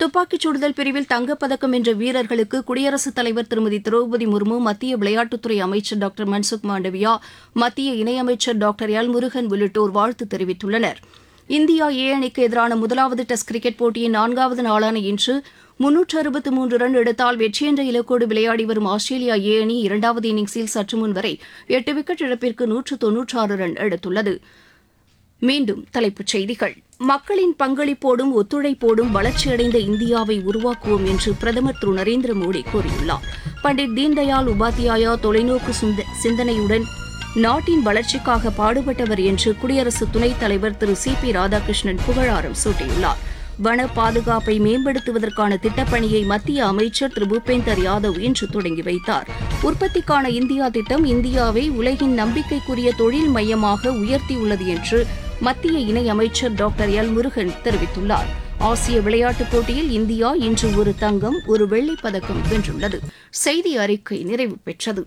துப்பாக்கிச் சுடுதல் பிரிவில் தங்கப்பதக்கம் வென்ற வீரர்களுக்கு குடியரசுத் தலைவர் திருமதி திரௌபதி முர்மு மத்திய விளையாட்டுத்துறை அமைச்சர் டாக்டர் மன்சுக் மாண்டவியா மத்திய இணையமைச்சர் டாக்டர் எல் முருகன் உள்ளிட்டோர் வாழ்த்து தெரிவித்துள்ளனர் இந்தியா ஏ அணிக்கு எதிரான முதலாவது டெஸ்ட் கிரிக்கெட் போட்டியின் நான்காவது நாளான இன்று முன்னூற்று அறுபத்து மூன்று ரன் எடுத்தால் வெற்றி என்ற இலக்கோடு விளையாடி வரும் ஆஸ்திரேலியா ஏ அணி இரண்டாவது இன்னிங்ஸில் சற்று முன் வரை எட்டு விக்கெட் இழப்பிற்கு நூற்று தொன்னூற்றாறு ரன் எடுத்துள்ளது மீண்டும் தலைப்புச் செய்திகள் மக்களின் பங்களிப்போடும் ஒத்துழைப்போடும் வளர்ச்சியடைந்த இந்தியாவை உருவாக்குவோம் என்று பிரதமர் திரு நரேந்திர மோடி கூறியுள்ளார் பண்டிட் தீன்தயாள் உபாத்தியாயா தொலைநோக்கு சிந்த- சிந்தனையுடன் நாட்டின் வளர்ச்சிக்காக பாடுபட்டவர் என்று குடியரசு துணைத் தலைவர் திரு சி பி ராதாகிருஷ்ணன் புகழாரம் சூட்டியுள்ளார் வன பாதுகாப்பை மேம்படுத்துவதற்கான திட்டப்பணியை மத்திய அமைச்சர் திரு பூபேந்தர் யாதவ் இன்று தொடங்கி வைத்தார் உற்பத்திக்கான இந்தியா திட்டம் இந்தியாவை உலகின் நம்பிக்கைக்குரிய தொழில் மையமாக உயர்த்தியுள்ளது என்று மத்திய இணையமைச்சர் டாக்டர் எல் முருகன் தெரிவித்துள்ளார் ஆசிய விளையாட்டுப் போட்டியில் இந்தியா இன்று ஒரு தங்கம் ஒரு வெள்ளிப் பதக்கம் வென்றுள்ளது செய்தி அறிக்கை நிறைவு பெற்றது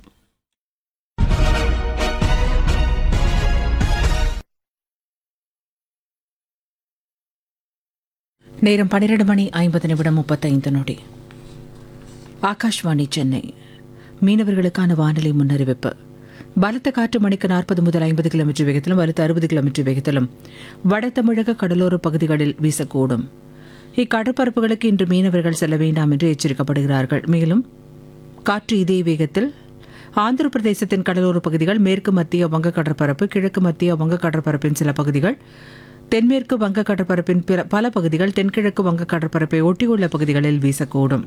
நேரம் பன்னிரண்டு மணி ஐம்பது நிமிடம் முப்பத்தைந்து நொடி ஆகாஷ்வாணி சென்னை மீனவர்களுக்கான வானிலை முன்னறிவிப்பு பலத்த காற்று மணிக்கு நாற்பது முதல் ஐம்பது கிலோமீட்டர் வேகத்திலும் வலுத்த அறுபது கிலோமீட்டர் வேகத்திலும் வட தமிழக கடலோர பகுதிகளில் வீசக்கூடும் இக்கடற்பரப்புகளுக்கு இன்று மீனவர்கள் செல்ல வேண்டாம் என்று எச்சரிக்கப்படுகிறார்கள் மேலும் காற்று இதே வேகத்தில் ஆந்திர பிரதேசத்தின் கடலோர பகுதிகள் மேற்கு மத்திய வங்க கடற்பரப்பு கிழக்கு மத்திய வங்க கடற்பரப்பின் சில பகுதிகள் தென்மேற்கு வங்க கடற்பரப்பின் பிற பல பகுதிகள் தென்கிழக்கு வங்க கடற்பரப்பை ஒட்டியுள்ள பகுதிகளில் வீசக்கூடும்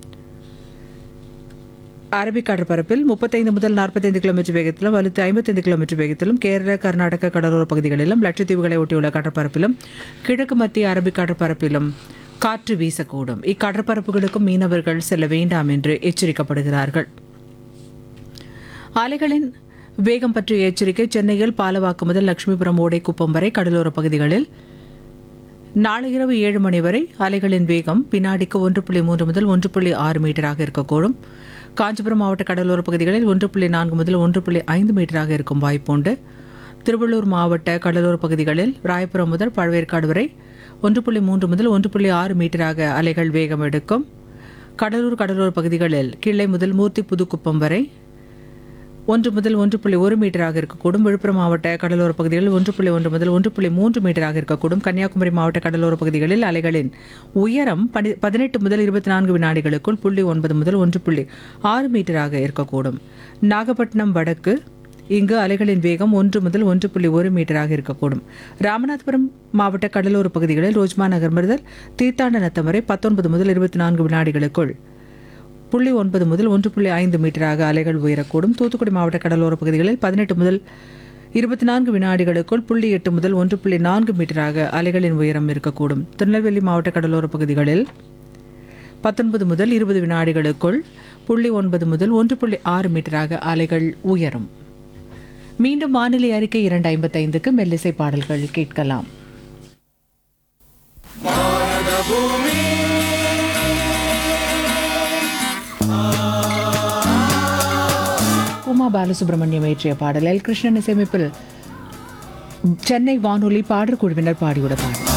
அரபிக் கடற்பரப்பில் முப்பத்தைந்து முதல் நாற்பத்தைந்து கிலோமீட்டர் வேகத்திலும் வலுத்து ஐம்பத்தைந்து கிலோமீட்டர் வேகத்திலும் கேரள கர்நாடக கடலோர பகுதிகளிலும் லட்சத்தீவுகளை ஒட்டியுள்ள கடற்பரப்பிலும் கிழக்கு மத்திய அரபிக் கடற்பரப்பிலும் காற்று வீசக்கூடும் இக்கடற்பரப்புகளுக்கும் மீனவர்கள் செல்ல வேண்டாம் என்று எச்சரிக்கப்படுகிறார்கள் அலைகளின் வேகம் பற்றிய எச்சரிக்கை சென்னையில் பாலவாக்கு முதல் லட்சுமிபுரம் ஓடைக்குப்பம் வரை கடலோர பகுதிகளில் நாளை இரவு ஏழு மணி வரை அலைகளின் வேகம் வினாடிக்கு ஒன்று புள்ளி மூன்று முதல் ஒன்று புள்ளி ஆறு மீட்டராக இருக்கக்கூடும் காஞ்சிபுரம் மாவட்ட கடலோர பகுதிகளில் ஒன்று புள்ளி நான்கு முதல் ஒன்று புள்ளி ஐந்து மீட்டராக இருக்கும் வாய்ப்புண்டு திருவள்ளூர் மாவட்ட கடலோர பகுதிகளில் ராயபுரம் முதல் பழவேற்காடு வரை ஒன்று புள்ளி மூன்று முதல் ஒன்று புள்ளி ஆறு மீட்டராக அலைகள் வேகம் எடுக்கும் கடலூர் கடலோர பகுதிகளில் கிள்ளை முதல் மூர்த்தி புதுக்குப்பம் வரை ஒன்று முதல் ஒன்று புள்ளி ஒரு மீட்டராக இருக்கக்கூடும் விழுப்புரம் மாவட்ட கடலோர பகுதிகளில் ஒன்று புள்ளி ஒன்று முதல் ஒன்று புள்ளி மூன்று மீட்டராக இருக்கக்கூடும் கன்னியாகுமரி மாவட்ட கடலோர பகுதிகளில் அலைகளின் உயரம் பனி பதினெட்டு முதல் இருபத்தி நான்கு வினாடிகளுக்குள் புள்ளி ஒன்பது முதல் ஒன்று புள்ளி ஆறு மீட்டராக இருக்கக்கூடும் நாகப்பட்டினம் வடக்கு இங்கு அலைகளின் வேகம் ஒன்று முதல் ஒன்று புள்ளி ஒரு மீட்டராக இருக்கக்கூடும் ராமநாதபுரம் மாவட்ட கடலோர பகுதிகளில் ரோஜ்மா நகர் முதல் தீர்த்தாண்டநத்தம் வரை பத்தொன்பது முதல் இருபத்தி நான்கு வினாடிகளுக்குள் புள்ளி ஒன்பது முதல் ஒன்று புள்ளி ஐந்து மீட்டராக அலைகள் உயரக்கூடும் தூத்துக்குடி மாவட்ட கடலோர பகுதிகளில் பதினெட்டு முதல் இருபத்தி நான்கு வினாடிகளுக்குள் புள்ளி எட்டு முதல் ஒன்று புள்ளி நான்கு மீட்டராக அலைகளின் உயரம் இருக்கக்கூடும் திருநெல்வேலி மாவட்ட கடலோர பகுதிகளில் பத்தொன்பது முதல் இருபது வினாடிகளுக்குள் புள்ளி ஒன்பது முதல் ஒன்று புள்ளி ஆறு மீட்டராக அலைகள் உயரும் மீண்டும் வானிலை அறிக்கை இரண்டு ஐம்பத்தைந்துக்கு மெல்லிசை பாடல்கள் கேட்கலாம் உமா பாலசுப்ரமணியம் இயற்றிய பாடல் எல் கிருஷ்ணன் இசையமைப்பில் சென்னை வானொலி பாடல் குழுவினர் பாடியுள்ள பாடல்